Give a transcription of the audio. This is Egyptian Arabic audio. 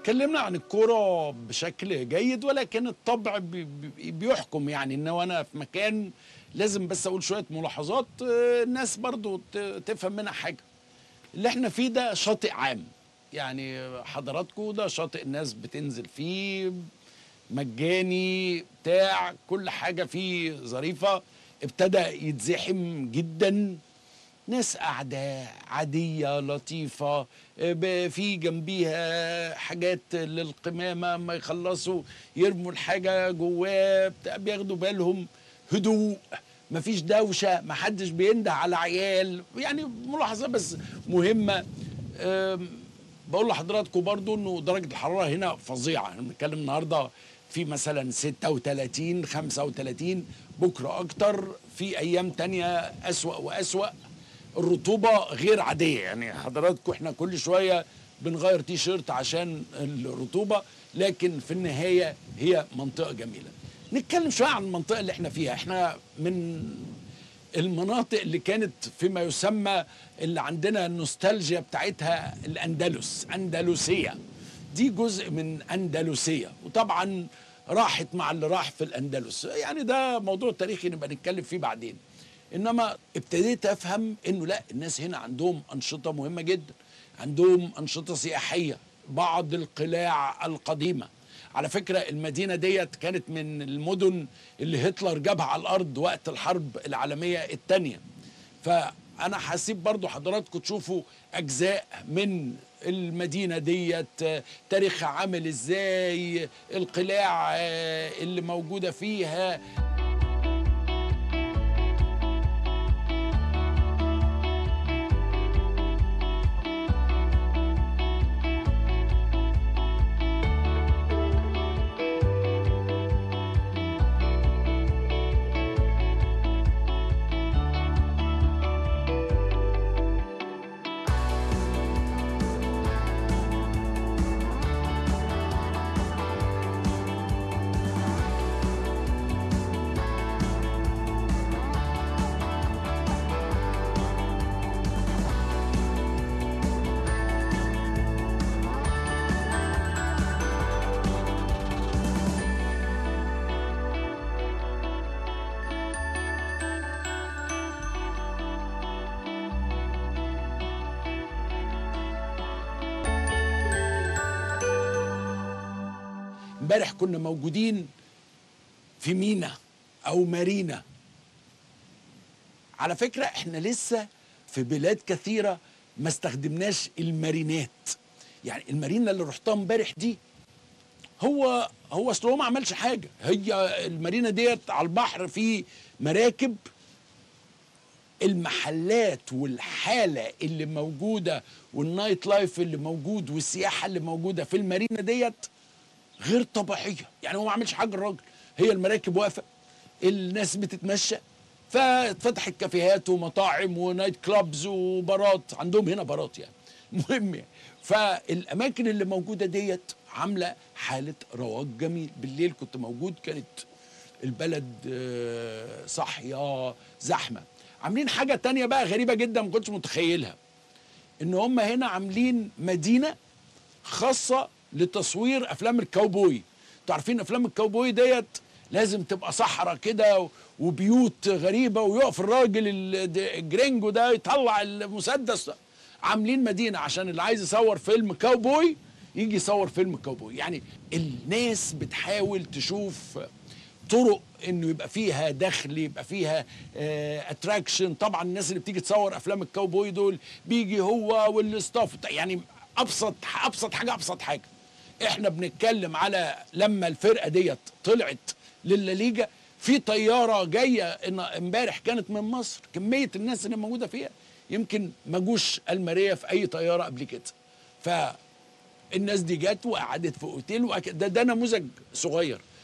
اتكلمنا عن الكوره بشكل جيد ولكن الطبع بي- بي- بيحكم يعني ان وانا في مكان لازم بس اقول شويه ملاحظات آه، الناس برضو ت- تفهم منها حاجه اللي احنا فيه ده شاطئ عام يعني حضراتكم ده شاطئ الناس بتنزل فيه مجاني بتاع كل حاجه فيه ظريفه ابتدى يتزحم جدا ناس قاعدة عادية لطيفة ب- في جنبيها حاجات للقمامة ما يخلصوا يرموا الحاجة جواه بتاع- بياخدوا بالهم هدوء مفيش دوشة محدش بينده على عيال يعني ملاحظة بس مهمة أم، بقول لحضراتكم برضو انه درجة الحرارة هنا فظيعة احنا بنتكلم النهاردة في مثلا 36 35 بكرة أكتر في أيام تانية أسوأ وأسوأ الرطوبة غير عادية يعني حضراتكم احنا كل شوية بنغير تي شيرت عشان الرطوبة لكن في النهاية هي منطقة جميلة نتكلم شوية عن المنطقة اللي احنا فيها احنا من المناطق اللي كانت فيما يسمى اللي عندنا النوستالجيا بتاعتها الأندلس أندلسية دي جزء من أندلسية وطبعا راحت مع اللي راح في الأندلس يعني ده موضوع تاريخي نبقى نتكلم فيه بعدين انما ابتديت افهم انه لا الناس هنا عندهم انشطه مهمه جدا عندهم انشطه سياحيه بعض القلاع القديمه على فكره المدينه ديت كانت من المدن اللي هتلر جابها على الارض وقت الحرب العالميه الثانيه فانا هسيب برضو حضراتكم تشوفوا اجزاء من المدينة ديت آه، تاريخها عامل ازاي القلاع آه، اللي موجودة فيها امبارح كنا موجودين في مينا او مارينا على فكرة احنا لسه في بلاد كثيرة ما استخدمناش المارينات يعني المارينا اللي رحتها امبارح دي هو هو اصل هو ما عملش حاجة هي المارينا ديت على البحر في مراكب المحلات والحالة اللي موجودة والنايت لايف اللي موجود والسياحة اللي موجودة في المارينا ديت غير طبيعيه يعني هو ما عملش حاجه الراجل هي المراكب واقفه الناس بتتمشى فاتفتحت كافيهات ومطاعم ونايت كلابز وبارات عندهم هنا بارات يعني المهم يعني فالاماكن اللي موجوده ديت عامله حاله رواج جميل بالليل كنت موجود كانت البلد آه، صاحيه زحمه عاملين حاجه تانية بقى غريبه جدا ما كنتش متخيلها ان هم هنا عاملين مدينه خاصه لتصوير افلام الكاوبوي انتوا عارفين افلام الكاوبوي ديت لازم تبقى صحراء كده و- وبيوت غريبه ويقف الراجل ال- د- الجرينجو ده يطلع المسدس عاملين مدينه عشان اللي عايز يصور فيلم كاوبوي يجي يصور فيلم كاوبوي يعني الناس بتحاول تشوف طرق انه يبقى فيها دخل يبقى فيها اتراكشن طبعا الناس اللي بتيجي تصور افلام الكاوبوي دول بيجي هو والستاف يعني ابسط ابسط حاجه ابسط حاجه احنا بنتكلم على لما الفرقه ديت طلعت للليجا في طياره جايه إن- امبارح كانت من مصر كميه الناس اللي موجوده فيها يمكن ما جوش الماريه في اي طياره قبل كده ف الناس دي جت وقعدت في اوتيل وأك... ده ده نموذج صغير